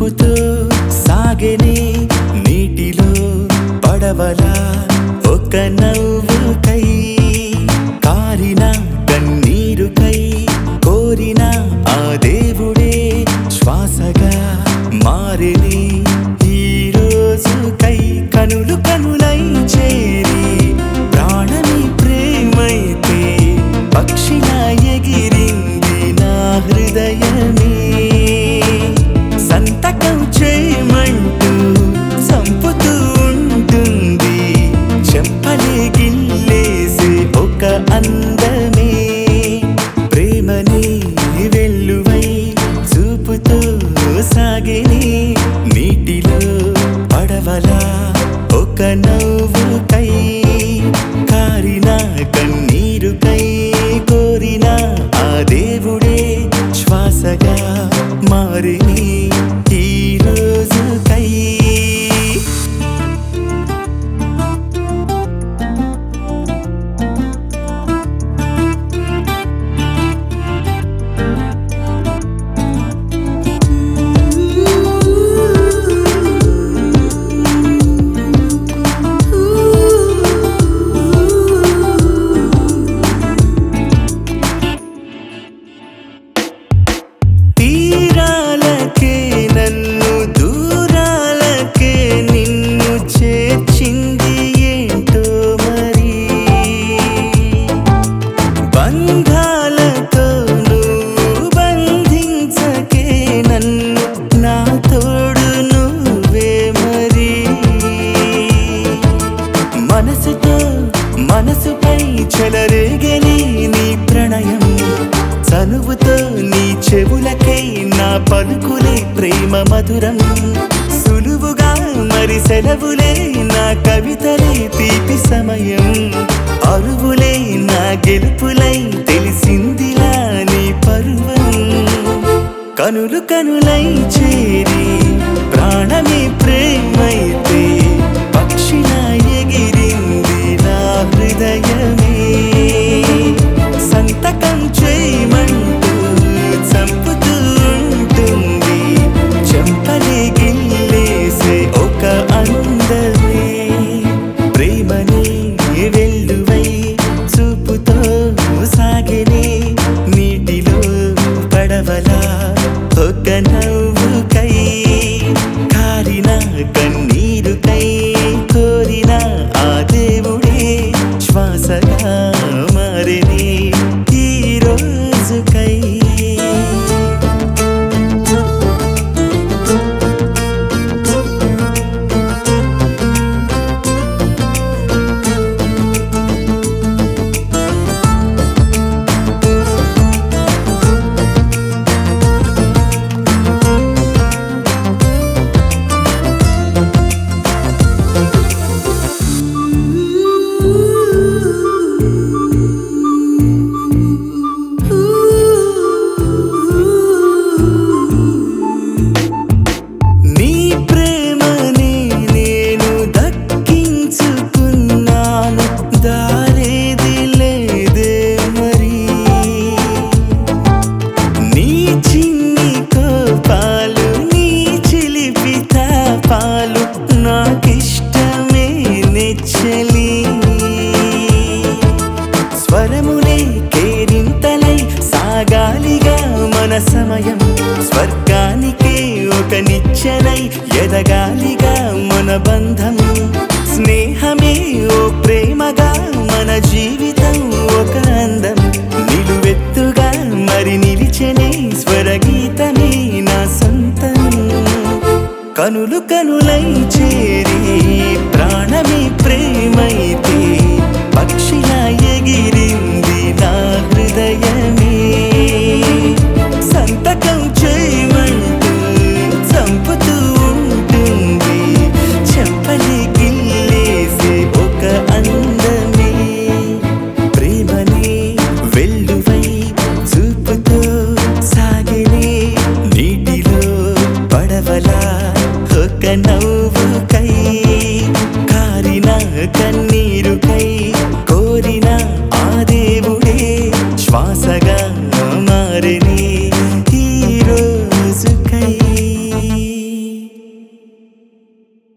చూపుతో సాగెనే నీటిలో పడవలా ఒక నవ్వుకై కారిన కన్నీరుకై కోరిన ఆ దేవుడే శ్వాసగా మారిని ఈ రోజుకై కనులు కనులై చేరి ప్రాణమి ప్రేమైతే పక్షిలా ఎగిరింది నా హృదయమే సంతకం చేయమంటూ చంపుతూ ఉంటుంది చెంపలే గిల్లేసే ఒక అందమే ప్రేమని వెల్లువై చూపుతో సాగిని నీటిలో పడవలా ఒక నవ్వుకై కారిన కన్నీరుకై కోరిన ఆ దేవుడే శ్వాసగా మారిని ఈ రోజుకై తీరాలకే నన్ను దూరాలకే నిన్ను చేర్చింది ఏంటో మరి బంధాలతో నువ్వు బంధించకే నన్ను నా తోడు నువ్వే మరి మనసుతో మనసుపై చెలరేగని నీ ప్రణయం చనువుతో నీ చెవులకై నా పలుకులే ప్రేమ మధురం సులువుగా మరి సెలవులే నా కవితలే తీపి సమయం అరువులే నా గెలుపులై తెలిసిందిలా నీ పరువం కనులు కనులై చేరి ప్రాణమే ప్రేమైతే పక్షిలా ఎగిరింది నా హృదయమే సంతకం చేయమంటూ చంపుతూ ఉంటుంది చెంపలే గిల్లేసే ఒక అందమే ప్రేమని వెల్లువై చూపుతో సాగెనే నీటిలో పడవలా ఒక నవ్వుకై కారిన కన్నీరుకై కోరిన ఆ దేవుడే శ్వాసగా మారిని ఈ రోజుకై నీ ప్రేమని నేను దక్కించుకున్నాను దారేది లేదే మరి నీ చిన్ని కోపాలు నీ చిలిపి తాపాలు నాకిష్టమే నెచ్చలి స్వరములే కేరింతలై సాగాలిగా మన సమయం స్వర్గానికే ఒక నిచ్చెనై ఎదగాలిగా మన బంధం స్నేహమే ఓ ప్రేమగా మన జీవితం ఒక అందం నిలువెత్తుగా మరి నిలిచెనే స్వరగీతమే నా సొంతం కనులు కనులై చేరి ప్రాణమే ప్రేమైతే పక్షిలా ఎగిరింది నా హృదయమే సంతకం చేయమంటూ చంపుతూ ఉంటుంది చెంపలే గిల్లేసే ఒక అందమే ప్రేమనే వెల్లువై చూపుతో సాగెనే నీటిలో పడవలా